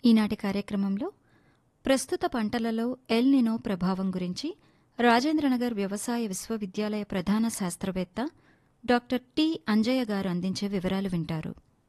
ఈనాటి కార్యక్రమంలో ప్రస్తుత పంటలలో ఎల్ నినో ప్రభావం గురించి రాజేంద్రనగర్ వ్యవసాయ విశ్వవిద్యాలయ ప్రధాన శాస్త్రవేత్త డాక్టర్ టి అంజయ్య గారు అందించే వివరాలు వింటారు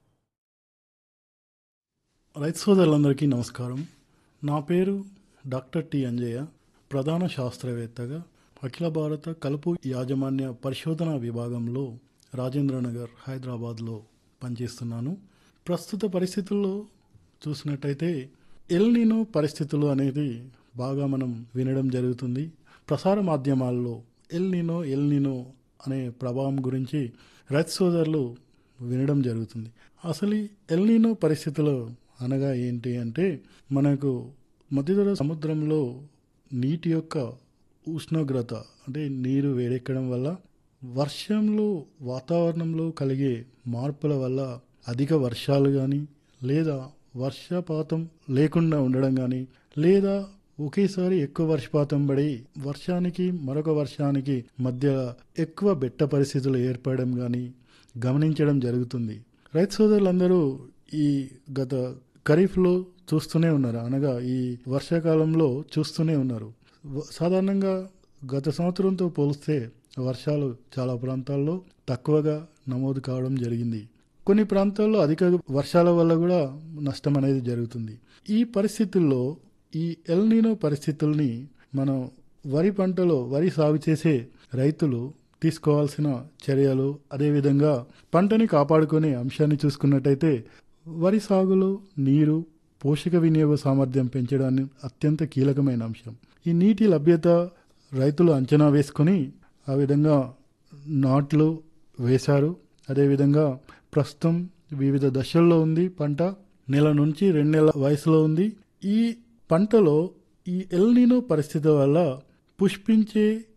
రైతు సోదరులందరికీ నమస్కారం నా పేరు డాక్టర్ టి అంజయ్య ప్రధాన శాస్త్రవేత్తగా అఖిల భారత కలుపు యాజమాన్య పరిశోధన విభాగంలో రాజేంద్రనగర్ హైదరాబాద్లో పనిచేస్తున్నాను ప్రస్తుత పరిస్థితుల్లో చూసినట్టయితే ఎల్నినో పరిస్థితులు అనేది బాగా మనం వినడం జరుగుతుంది ప్రసార మాధ్యమాల్లో ఎల్నినో ఎల్నినో అనే ప్రభావం గురించి రైతు సోదరులు వినడం జరుగుతుంది అసలు ఈ ఎల్నినో పరిస్థితులు అనగా ఏంటి అంటే మనకు మధ్యధర సముద్రంలో నీటి యొక్క ఉష్ణోగ్రత అంటే నీరు వేడెక్కడం వల్ల వర్షంలో వాతావరణంలో కలిగే మార్పుల వల్ల అధిక వర్షాలు కానీ లేదా వర్షపాతం లేకుండా ఉండడం కానీ లేదా ఒకేసారి ఎక్కువ వర్షపాతం పడి వర్షానికి మరొక వర్షానికి మధ్య ఎక్కువ బెట్ట పరిస్థితులు ఏర్పడడం కానీ గమనించడం జరుగుతుంది రైతు సోదరులందరూ ఈ గత ఖరీఫ్లో చూస్తూనే ఉన్నారు అనగా ఈ వర్షాకాలంలో చూస్తూనే ఉన్నారు వ- సాధారణంగా గత సంవత్సరంతో పోలిస్తే వర్షాలు చాలా ప్రాంతాల్లో తక్కువగా నమోదు కావడం జరిగింది కొన్ని ప్రాంతాల్లో అధిక వర్షాల వల్ల కూడా నష్టం అనేది జరుగుతుంది ఈ పరిస్థితుల్లో ఈ ఎల్నీనో పరిస్థితుల్ని మనం వరి పంటలో వరి సాగు చేసే రైతులు తీసుకోవాల్సిన చర్యలు అదేవిధంగా పంటని కాపాడుకునే అంశాన్ని చూసుకున్నట్టయితే వరి సాగులో నీరు పోషక వినియోగ సామర్థ్యం పెంచడానికి అత్యంత కీలకమైన అంశం ఈ నీటి లభ్యత రైతులు అంచనా వేసుకొని ఆ విధంగా నాట్లు వేశారు అదేవిధంగా ప్రస్తుతం వివిధ దశల్లో ఉంది పంట నెల నుంచి రెండు నెలల వయసులో ఉంది ఈ పంటలో ఈ ఎల్నినో పరిస్థితి వల్ల పుష్పించే